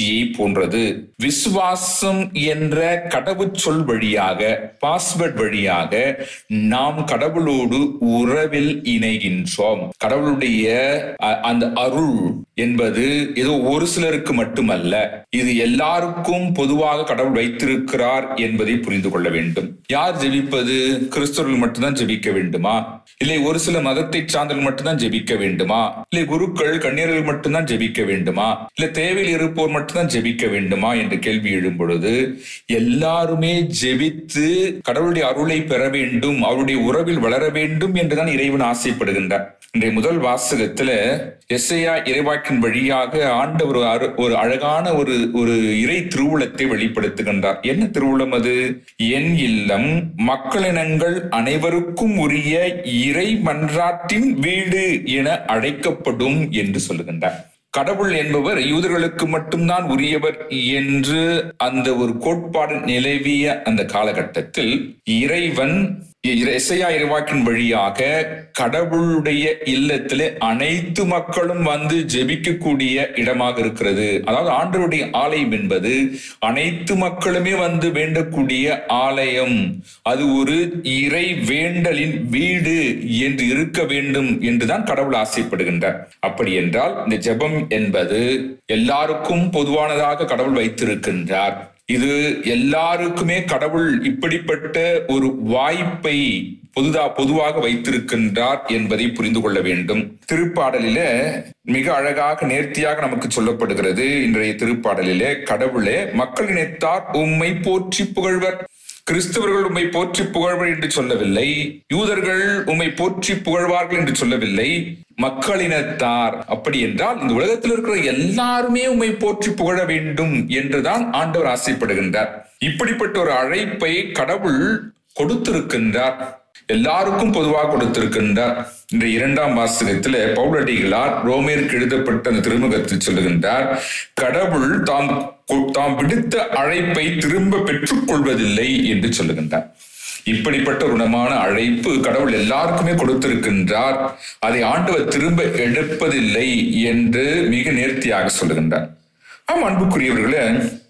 முயற்சியை போன்றது விசுவாசம் என்ற கடவுச்சொல் வழியாக பாஸ்வேர்ட் வழியாக நாம் கடவுளோடு உறவில் இணைகின்றோம் கடவுளுடைய அ- அந்த அருள் என்பது ஏதோ ஒரு சிலருக்கு மட்டுமல்ல இது எல்லாருக்கும் பொதுவாக கடவுள் வைத்திருக்கிறார் என்பதை புரிந்து கொள்ள வேண்டும் யார் ஜெபிப்பது கிறிஸ்தவர்கள் மட்டும்தான் ஜெபிக்க வேண்டுமா இல்லை ஒரு சில மதத்தை சார்ந்தவர்கள் மட்டும்தான் ஜெபிக்க வேண்டுமா இல்லை குருக்கள் கன்னியர்கள் மட்டும்தான் ஜெபிக்க வேண்டுமா இல்ல தேவையில் இருப்போர் மட்டும்தான் ஜெபிக்க வேண்டுமா என்ற கேள்வி எழும் பொழுது எல்லாருமே ஜெபித்து கடவுளுடைய அருளை பெற வேண்டும் அவருடைய உறவில் வளர வேண்டும் என்றுதான் இறைவன் ஆசைப்படுகின்றார் இன்றைய முதல் வாசகத்துல எஸ்ஐயா இறைவாக்கின் வழியாக ஆண்டவர் ஒரு அரு- ஒரு அழகான ஒரு ஒரு இறை திருவுளத்தை வெளிப்படுத்துகின்றார் என்ன திருவுளம் அது என் இல்லம் மக்களினங்கள் அனைவருக்கும் உரிய இறை மன்றாட்டின் வீடு என அழைக்கப்படும் என்று சொல்லுகின்றார் கடவுள் என்பவர் யூதர்களுக்கு மட்டும்தான் உரியவர் என்று அந்த ஒரு கோட்பாடு நிலவிய அந்த காலகட்டத்தில் இறைவன் இசையா இறைவாக்கின் வழியாக கடவுளுடைய இல்லத்திலே அனைத்து மக்களும் வந்து ஜெபிக்கக்கூடிய இடமாக இருக்கிறது அதாவது ஆண்டவருடைய ஆலயம் என்பது அனைத்து மக்களுமே வந்து வேண்டக்கூடிய ஆலயம் அது ஒரு இறை வேண்டலின் வீடு என்று இருக்க வேண்டும் என்றுதான் கடவுள் ஆசைப்படுகின்றார் அப்படி என்றால் இந்த ஜெபம் என்பது எல்லாருக்கும் பொதுவானதாக கடவுள் வைத்திருக்கின்றார் இது எல்லாருக்குமே கடவுள் இப்படிப்பட்ட ஒரு வாய்ப்பை பொதுதா பொதுவாக வைத்திருக்கின்றார் என்பதை புரிந்து கொள்ள வேண்டும் திருப்பாடலில மிக அழகாக நேர்த்தியாக நமக்கு சொல்லப்படுகிறது இன்றைய திருப்பாடலிலே கடவுளே மக்களினத்தார் உம்மை போற்றி புகழ்வர் கிறிஸ்தவர்கள் உம்மை போற்றி புகழ்வர் என்று சொல்லவில்லை யூதர்கள் உம்மை போற்றி புகழ்வார்கள் என்று சொல்லவில்லை மக்களினத்தார் அப்படி என்றால் இந்த உலகத்தில் இருக்கிற எல்லாருமே உம்மை போற்றி புகழ வேண்டும் என்றுதான் ஆண்டவர் ஆசைப்படுகின்றார் இப்படிப்பட்ட ஒரு அழைப்பை கடவுள் கொடுத்திருக்கின்றார் எல்லாருக்கும் பொதுவாக கொடுத்திருக்கின்றார் இந்த இரண்டாம் வாசகத்துல பவுலடிகளார் ரோமேருக்கு எழுதப்பட்ட அந்த திருமுகத்தில் சொல்லுகின்றார் கடவுள் தாம் கொ- தாம் விடுத்த அழைப்பை திரும்ப பெற்றுக் கொள்வதில்லை என்று சொல்லுகின்றார் இப்படிப்பட்ட ஒரு குணமான அழைப்பு கடவுள் எல்லாருக்குமே கொடுத்திருக்கின்றார் அதை ஆண்டவர் திரும்ப எடுப்பதில்லை என்று மிக நேர்த்தியாக சொல்லுகின்றார் ஆம் அன்புக்குரியவர்களே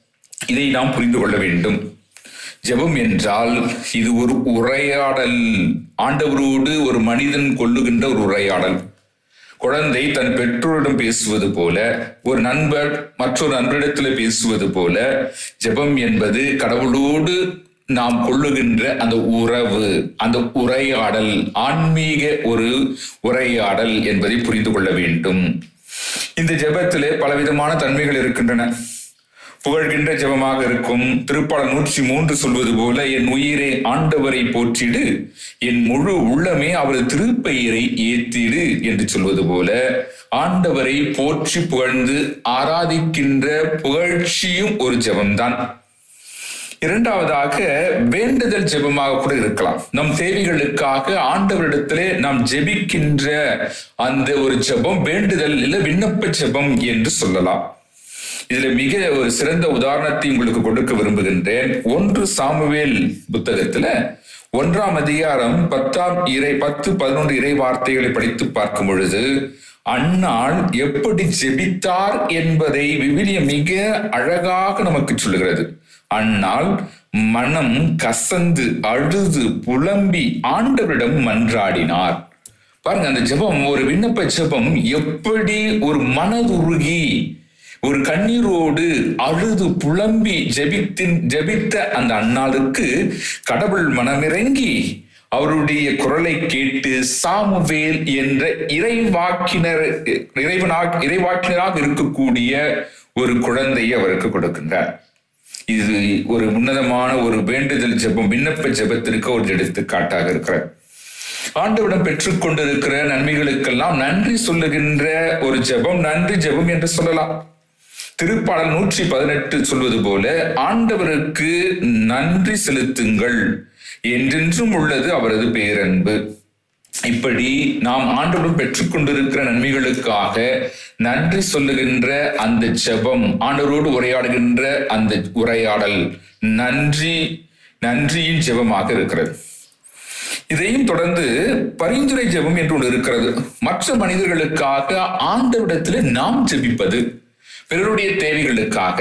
இதை நாம் புரிந்து கொள்ள வேண்டும் ஜெபம் என்றால் இது ஒரு உரையாடல் ஆண்டவரோடு ஒரு மனிதன் கொள்ளுகின்ற ஒரு உரையாடல் குழந்தை தன் பெற்றோரிடம் பேசுவது போல ஒரு நண்பர் மற்றொரு நண்பரிடத்தில் பேசுவது போல ஜெபம் என்பது கடவுளோடு நாம் கொள்ளுகின்ற அந்த உறவு அந்த உரையாடல் ஆன்மீக ஒரு உரையாடல் என்பதை புரிந்து கொள்ள வேண்டும் இந்த ஜெபத்திலே பலவிதமான தன்மைகள் இருக்கின்றன புகழ்கின்ற ஜெபமாக இருக்கும் திருப்பாடல் நூற்றி மூன்று சொல்வது போல என் உயிரை ஆண்டவரை போற்றிடு என் முழு உள்ளமே அவரது திருப்பெயரை ஏத்திடு என்று சொல்வது போல ஆண்டவரை போற்றி புகழ்ந்து ஆராதிக்கின்ற புகழ்ச்சியும் ஒரு ஜெபம்தான் இரண்டாவதாக வேண்டுதல் ஜெபமாக கூட இருக்கலாம் நம் தேவைகளுக்காக ஆண்டவரிடத்திலே நாம் ஜெபிக்கின்ற அந்த ஒரு ஜெபம் வேண்டுதல் இல்ல விண்ணப்ப ஜெபம் என்று சொல்லலாம் இதுல மிக ஒரு சிறந்த உதாரணத்தை உங்களுக்கு கொடுக்க விரும்புகின்றேன் ஒன்று சாமுவேல் புத்தகத்துல ஒன்றாம் அதிகாரம் பத்தாம் இறை பத்து பதினொன்று இறை வார்த்தைகளை படித்து பார்க்கும் பொழுது அன்னாள் எப்படி ஜெபித்தார் என்பதை விவிலியம் மிக அழகாக நமக்கு சொல்லுகிறது அன்னாள் மனம் கசந்து அழுது புலம்பி ஆண்டவரிடம் மன்றாடினார் பாருங்க அந்த ஜெபம் ஒரு விண்ணப்ப ஜெபம் எப்படி ஒரு மனதுருகி ஒரு கண்ணீரோடு அழுது புலம்பி ஜெபித்தின் ஜெபித்த அந்த அன்னாளுக்கு கடவுள் மனமிறங்கி அவருடைய குரலை கேட்டு சாமுவேல் என்ற இறைவாக்கினர் இறைவனாக இறைவாக்கினராக இருக்கக்கூடிய ஒரு குழந்தையை அவருக்கு கொடுக்கின்றார் இது ஒரு உன்னதமான ஒரு வேண்டுதல் ஜெபம் விண்ணப்ப ஜெபத்திற்கு ஒரு எடுத்துக்காட்டாக இருக்கிறார் ஆண்டவிடம் பெற்றுக் கொண்டிருக்கிற நன்மைகளுக்கெல்லாம் நன்றி சொல்லுகின்ற ஒரு ஜெபம் நன்றி ஜெபம் என்று சொல்லலாம் திருப்பாடல் நூற்றி பதினெட்டு சொல்வது போல ஆண்டவருக்கு நன்றி செலுத்துங்கள் என்றென்றும் உள்ளது அவரது பேரன்பு இப்படி நாம் ஆண்டவரும் பெற்றுக்கொண்டிருக்கிற நன்மைகளுக்காக நன்றி சொல்லுகின்ற அந்த ஜெபம் ஆண்டவரோடு உரையாடுகின்ற அந்த உரையாடல் நன்றி நன்றியின் ஜெபமாக இருக்கிறது இதையும் தொடர்ந்து பரிந்துரை ஜெபம் என்று ஒன்று இருக்கிறது மற்ற மனிதர்களுக்காக ஆண்டவிடத்தில் நாம் ஜெபிப்பது பிறருடைய தேவைகளுக்காக